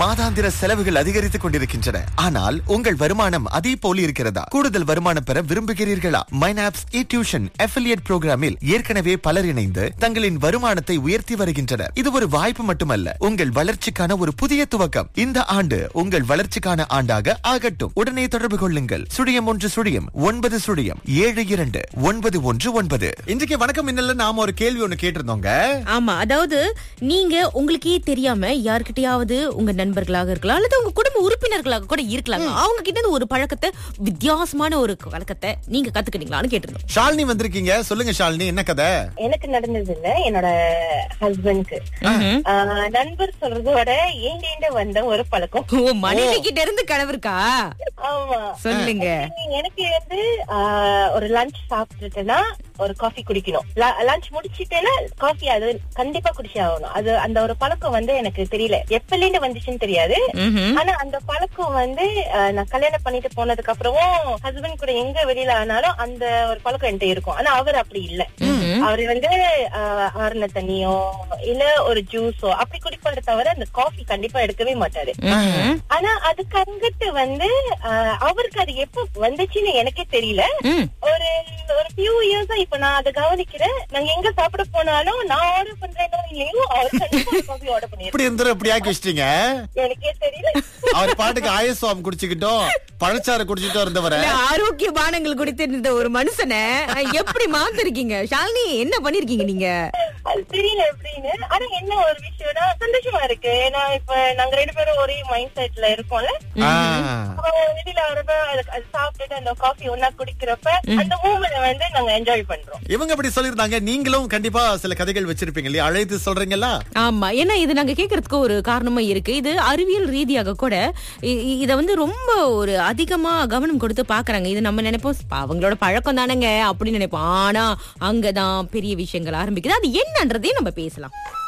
மாதாந்திர செலவுகள் அதிகரித்துக் கொண்டிருக்கின்றன ஆனால் உங்கள் வருமானம் அதே போல இருக்கிறதா கூடுதல் வருமானம் பெற விரும்புகிறீர்களா மைனாப்ஸ் இ டியூஷன் அஃபிலியேட் புரோகிராமில் ஏற்கனவே பலர் இணைந்து தங்களின் வருமானத்தை உயர்த்தி வருகின்றனர் இது ஒரு வாய்ப்பு மட்டுமல்ல உங்கள் வளர்ச்சிக்கான ஒரு புதிய துவக்கம் இந்த ஆண்டு உங்கள் வளர்ச்சிக்கான ஆண்டாக ஆகட்டும் உடனே தொடர்பு கொள்ளுங்கள் சுழியம் ஒன்று சுழியம் ஒன்பது சுழியம் ஏழு இரண்டு ஒன்பது ஒன்று ஒன்பது இன்றைக்கு வணக்கம் மின்னல்ல நாம ஒரு கேள்வி ஒண்ணு கேட்டிருந்தோங்க ஆமா அதாவது நீங்க உங்களுக்கே தெரியாம யார்கிட்டயாவது உங்க நண்பர்களாக இருக்கலாம் அல்லது உங்க குடும்ப உறுப்பினர்களாக கூட இருக்கலாம் அவங்க கிட்ட இருந்து ஒரு பழக்கத்தை வித்தியாசமான ஒரு பழக்கத்தை நீங்க கத்துக்கிட்டீங்களான்னு கேட்டிருந்தோம் ஷாலினி வந்திருக்கீங்க சொல்லுங்க ஷாலினி என்ன கதை எனக்கு நடந்தது இல்ல என்னோட ஹஸ்பண்ட்க்கு நண்பர் சொல்றதோட ஏண்டேண்ட வந்த ஒரு பழக்கம் ஓ மனைவி கிட்ட இருந்து கணவருக்கா ஆமா சொல்லுங்க எனக்கு வந்து ஆஹ், ஒரு லஞ்ச் சாப்பிட்டுட்டேன்னா ஒரு காஃபி குடிக்கணும் லஞ்ச் முடிச்சிட்டேன்னா காஃபி அது கண்டிப்பா குடிச்சே ஆகணும் அது அந்த ஒரு பழக்கம் வந்து எனக்கு தெரியல எப்பல இருந்து வந்துச்சுன்னு தெரியாது ம்ஹும். ஆனா அந்த பழக்கம் வந்து ஆஹ், நான் கல்யாணம் பண்ணிட்டு போனதுக்கு அப்புறமும் ஹஸ்பண்ட் கூட எங்க வெளியில ஆனாலும் அந்த ஒரு பழக்கம் என்கிட்ட இருக்கும் ஆனா அவர் அப்படி இல்ல அவரு வந்து ஆஹ், ஆறுன தண்ணியோ இல்ல ஒரு ஜூஸோ அப்படி குடிப்பாரு தவிர அந்த காஃபி கண்டிப்பா எடுக்கவே மாட்டாரு ம்ஹும். ஆனா அதுக்கு அங்கிட்டு வந்து ஆஹ், அவருக்கு அது எப்ப வந்துச்சுன்னு எனக்கே தெரியல ம். ஒரு ஒரு ஃபியூ இயர்ஸா இப்ப நான் அதை கவனிக்கிறேன் நாங்க எங்க சாப்பிட போனாலும் நான் ஆர்டர் பண்றேனோ இல்லையோ அவர் கண்டிப்பா காஃபி ஆர்டர் பண்ணிருக்கேன் இப்படி இருந்தா இப்படி ஆக்கி வச்சிட்டீங்க எனக்கே தெரியல அவர் பாட்டுக்கு ஆயசுவாம் குடிச்சுக்கிட்டோம் பழச்சாறு குடிச்சிட்டோ இருந்தவரை இல்ல, ஆரோக்கிய பானங்கள் குடித்து இருந்த ஒரு மனுஷனை அஹ், எப்படி மாத்திருக்கீங்க ஷாலினி என்ன பண்ணிருக்கீங்க நீங்க அது தெரியல எப்படின்னு ஆனா என்ன ஒரு விஷயம்னா சந்தோஷமா இருக்கு ஏன்னா இப்ப நாங்க ரெண்டு பேரும் ஒரே மைண்ட் செட்ல இருக்கோம்ல ஆ. அப்ப வெளியில வரப்ப அது அது சாப்பிட்டுட்டு அந்த காஃபி ஒன்னா குடிக்கிறப்ப அந்த மூமெண்ட் வந்து நாங்க என்ஜாய் பண்றோம் இவங்க அப்படி சொல்லிருந்தாங்க நீங்களும் கண்டிப்பா சில கதைகள் வச்சிருப்பீங்க இல்லையா அழைத்து சொல்றீங்களா ஆமா ஏன்னா இது நாங்க கேக்குறதுக்கு ஒரு காரணமா இருக்கு இது அறிவியல் ரீதியாக கூட இ- இ- இத வந்து ரொம்ப ஒரு அதிகமா கவனம் கொடுத்து பாக்குறாங்க இது நம்ம நினைப்போம் "பா, அவங்களோட பழக்கம் தானேங்க அப்படின்னு நினைப்போம் ஆனா அங்கதான் பெரிய விஷயங்கள் ஆரம்பிக்குது அது என்னன்றதையும் நம்ம பேசலாம்